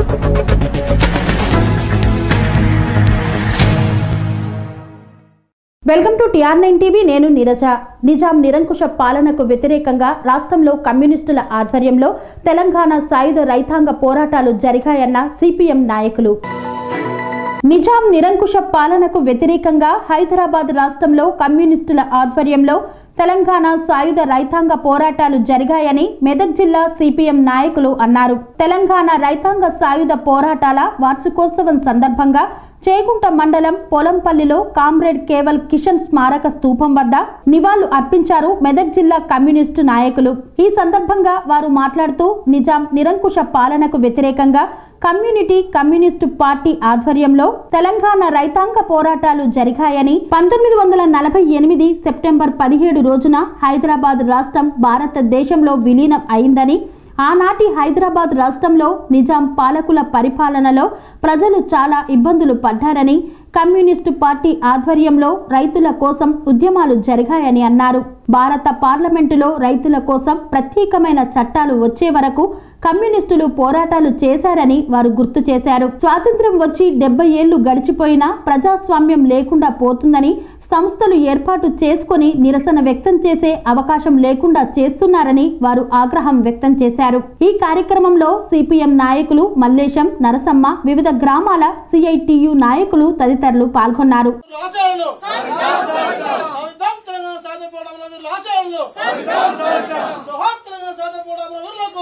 Welcome to TR nine TV నేను నీరజ నిజాం నిరంకుశ పాలనకు వ్యతిరేకంగా రాష్ట్రంలో కమ్యూనిస్టుల ఆధ్వర్యంలో తెలంగాణ సాయుధ రైతాంగ పోరాటాలు జరిగాయన్న సిపిఎం నాయకులు నిజాం నిరంకుశ పాలనకు వ్యతిరేకంగా హైదరాబాద్ రాష్ట్రంలో కమ్యూనిస్టుల ఆధ్వర్యంలో తెలంగాణ సాయుధ రైతాంగ పోరాటాలు జరిగాయని మెదక్ జిల్లా సిపిఎం నాయకులు అన్నారు తెలంగాణ రైతాంగ సాయుధ పోరాటాల వార్షికోత్సవం సందర్భంగా చేగుంట మండలం పొలంపల్లిలో కామ్రేడ్ కేవల్ కిషన్ స్మారక స్తూపం వద్ద నివాళులు అర్పించారు మెదక్ జిల్లా కమ్యూనిస్టు నాయకులు ఈ సందర్భంగా వారు మాట్లాడుతూ నిజాం నిరంకుశ పాలనకు వ్యతిరేకంగా కమ్యూనిటీ కమ్యూనిస్టు పార్టీ ఆధ్వర్యంలో తెలంగాణ రైతాంగ పోరాటాలు జరిగాయని పంతొమ్మిది వందల నలభై ఎనిమిది సెప్టెంబర్ పదిహేడు రోజున హైదరాబాద్ రాష్ట్రం భారతదేశంలో విలీనం అయిందని ఆనాటి హైదరాబాద్ రాష్ట్రంలో నిజాం పాలకుల పరిపాలనలో ప్రజలు చాలా ఇబ్బందులు పడ్డారని కమ్యూనిస్టు పార్టీ ఆధ్వర్యంలో రైతుల కోసం ఉద్యమాలు జరిగాయని అన్నారు భారత పార్లమెంటులో రైతుల కోసం ప్రత్యేకమైన చట్టాలు వచ్చే వరకు కమ్యూనిస్టులు పోరాటాలు చేశారని వారు గుర్తు చేశారు స్వాతంత్ర్యం వచ్చి డెబ్బై ఏళ్లు గడిచిపోయినా ప్రజాస్వామ్యం లేకుండా పోతుందని సంస్థలు ఏర్పాటు చేసుకొని నిరసన వ్యక్తం చేసే అవకాశం లేకుండా చేస్తున్నారని వారు ఆగ్రహం వ్యక్తం చేశారు ఈ కార్యక్రమంలో సిపిఎం నాయకులు మల్లేశం నరసమ్మ వివిధ గ్రామాల సిఐటియు నాయకులు తదితరులు పాల్గొన్నారు రాసేవాళ్ళు సాధిద్దాం తెలంగాణ సాధిపోవడంలో మీరు రాసేవాళ్ళు జోహార్ తెలంగాణ సాధిపోవడంలో ఊర్లకు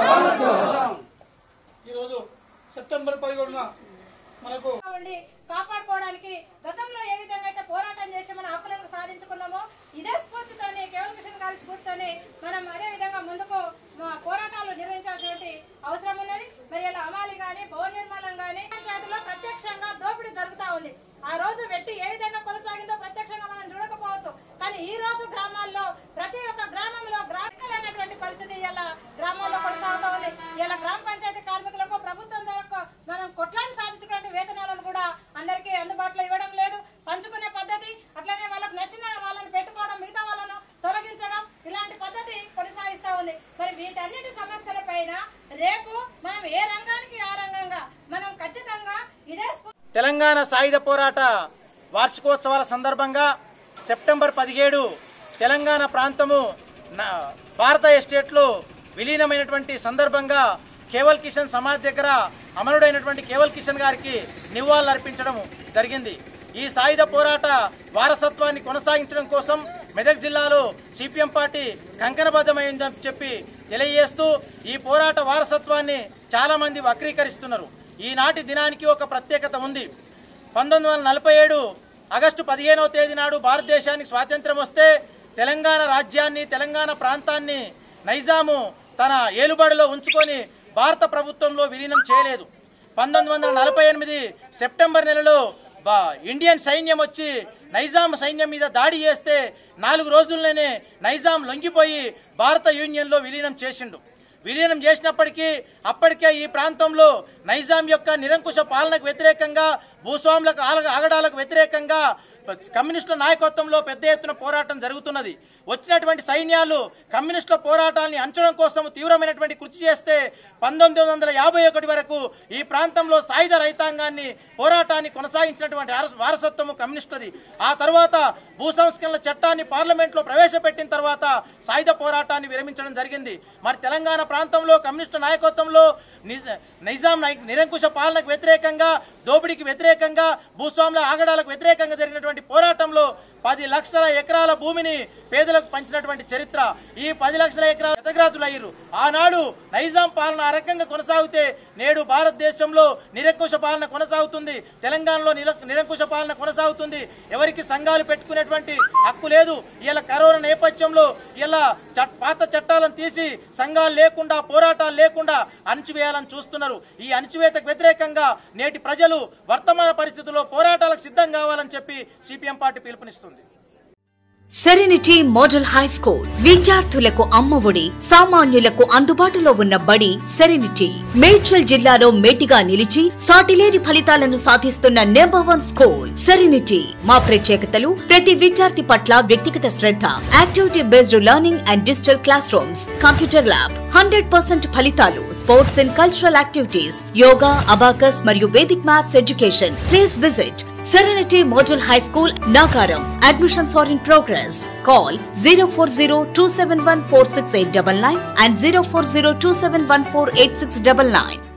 ఈరోజు సెప్టెంబర్ పదిహేడున మనకు ఉండి కాపాడుకోవడానికి గతంలో ఏ విధంగా అయితే పోరాటం చేసి మన హక్కులను సాధించుకున్నామో ఇదే స్ఫూర్తితోని కేవల్ కిషన్ గారి స్ఫూర్తితోని మనం అదే విధంగా ముందుకు మా పోరాటాలు నిర్వహించాల్సినటువంటి అవసరం ఉన్నది మరి ఇలా అమాలి గాని భవన నిర్మాణం గాని పంచాయతీలో ప్రత్యక్షంగా దోపిడీ జరుగుతా ఉంది ఆ రోజు వెట్టి ఏ విధంగా కొనసాగిందో ప్రత్యక్షంగా మనం చూడకపోవచ్చు కానీ ఈ రోజు గ్రామాల్లో ప్రతి ఒక్క గ్రామంలో గ్రామీణమైనటువంటి పరిస్థితి ఇలా గ్రామాల్లో కొనసాగుతా ఉంది ఇలా గ్రామ పంచాయతీ కార్మికులకు ప్రభుత్వం ద్వారా మనం కొట్లాడి సాధించుకునే వేతనాలను కూడా అందరికీ అందుబాటులో ఇవ్వడం లేదు పంచుకునే పద్ధతి అట్లనే వాళ్ళకు నచ్చిన వాళ్ళని పెట్టుకోవడం మిగతా వాళ్ళను తొలగించడం ఇలాంటి పద్ధతి కొనసాగిస్తా ఉంది మరి వీటన్నిటి సమస్యల పైన రేపు మనం ఏ రంగానికి ఆ రంగంగా మనం ఖచ్చితంగా ఇదే స్ఫూ- తెలంగాణ సాయుధ పోరాట వార్షికోత్సవాల సందర్భంగా సెప్టెంబర్ పదిహేడు తెలంగాణ ప్రాంతము నా- భారత ఎస్టేట్లో విలీనమైనటువంటి సందర్భంగా కేవల్ కిషన్ సమాధి దగ్గర అమరుడైనటువంటి కేవల్ కిషన్ గారికి నివాళులు అర్పించడం జరిగింది ఈ సాయుధ పోరాట వారసత్వాన్ని కొనసాగించడం కోసం మెదక్ జిల్లాలో సిపిఎం పార్టీ కంకణబద్ధమైందని చెప్పి తెలియజేస్తూ ఈ పోరాట వారసత్వాన్ని చాలా మంది వక్రీకరిస్తున్నారు ఈనాటి దినానికి ఒక ప్రత్యేకత ఉంది పంతొమ్మిది వందల నలభై ఏడు ఆగస్టు పదిహేనవ తేదీ నాడు భారతదేశానికి స్వాతంత్ర్యం వస్తే తెలంగాణ రాజ్యాన్ని తెలంగాణ ప్రాంతాన్ని నైజాము తన ఏలుబడిలో ఉంచుకొని భారత ప్రభుత్వంలో విలీనం చేయలేదు పంతొమ్మిది వందల నలభై ఎనిమిది సెప్టెంబర్ నెలలో బా ఇండియన్ సైన్యం వచ్చి నైజాం సైన్యం మీద దాడి చేస్తే నాలుగు రోజుల్లోనే నైజాం లొంగిపోయి భారత యూనియన్లో విలీనం చేసిండు విలీనం చేసినప్పటికీ అప్పటికే ఈ ప్రాంతంలో నైజాం యొక్క నిరంకుశ పాలనకు వ్యతిరేకంగా భూస్వాములకు ఆల- ఆగడాలకు వ్యతిరేకంగా కమ్యూనిస్టుల నాయకత్వంలో పెద్ద ఎత్తున పోరాటం జరుగుతున్నది వచ్చినటువంటి సైన్యాలు కమ్యూనిస్టుల పోరాటాన్ని అంచడం కోసం తీవ్రమైనటువంటి కృషి చేస్తే పంతొమ్మిది వందల యాభై ఒకటి వరకు ఈ ప్రాంతంలో సాయుధ రైతాంగాన్ని పోరాటాన్ని కొనసాగించినటువంటి వారస- వారసత్వము కమ్యూనిస్టులది ఆ తర్వాత భూ సంస్కరణల చట్టాన్ని పార్లమెంట్లో ప్రవేశపెట్టిన తర్వాత సాయుధ పోరాటాన్ని విరమించడం జరిగింది మరి తెలంగాణ ప్రాంతంలో కమ్యూనిస్టు నాయకత్వంలో నిజ- నిజాం నై- నిరంకుశ పాలనకు వ్యతిరేకంగా దోపిడీకి వ్యతిరేకంగా భూస్వాముల ఆగడాలకు వ్యతిరేకంగా జరిగినటువంటి పోరాటంలో పది లక్షల ఎకరాల భూమిని పేదలకు పంచినటువంటి చరిత్ర ఈ పది లక్షల ఎకరాల ఎతగ్రాతులయ్యారు ఆనాడు నైజాం పాలన ఆ రకంగా కొనసాగితే నేడు భారతదేశంలో నిరంకుశ పాలన కొనసాగుతుంది తెలంగాణలో నిర- నిరంకుశ పాలన కొనసాగుతుంది ఎవరికి సంఘాలు పెట్టుకునేటువంటి హక్కు లేదు ఇలా కరోనా నేపథ్యంలో ఇలా చట్- పాత చట్టాలను తీసి సంఘాలు లేకుండా పోరాటాలు లేకుండా అణచివేయాలని చూస్తున్నారు ఈ అణచివేతకు వ్యతిరేకంగా నేటి ప్రజలు వర్తమాన పరిస్థితుల్లో పోరాటాలకు సిద్ధం కావాలని చెప్పి సిపిఎం పార్టీ పిలుపునిస్తుంది సెరెనిటీ మోడల్ హై స్కూల్ విద్యార్థులకు అమ్మఒడి సామాన్యులకు అందుబాటులో ఉన్న బడి సెరెనిటీ మేడ్చల్ జిల్లాలో మేటిగా నిలిచి సాటిలేని ఫలితాలను సాధిస్తున్న నెంబర్ వన్ స్కూల్ సెరెనిటీ మా ప్రత్యేకతలు ప్రతి విద్యార్థి పట్ల వ్యక్తిగత శ్రద్ధ activity based learning and digital classrooms computer lab hundred percent ఫలితాలు sports and cultural activities yoga abacus మరియు Vedic maths education please visit Serenity Model High School, Nagaram. Admissions are in progress. Call 040 and 040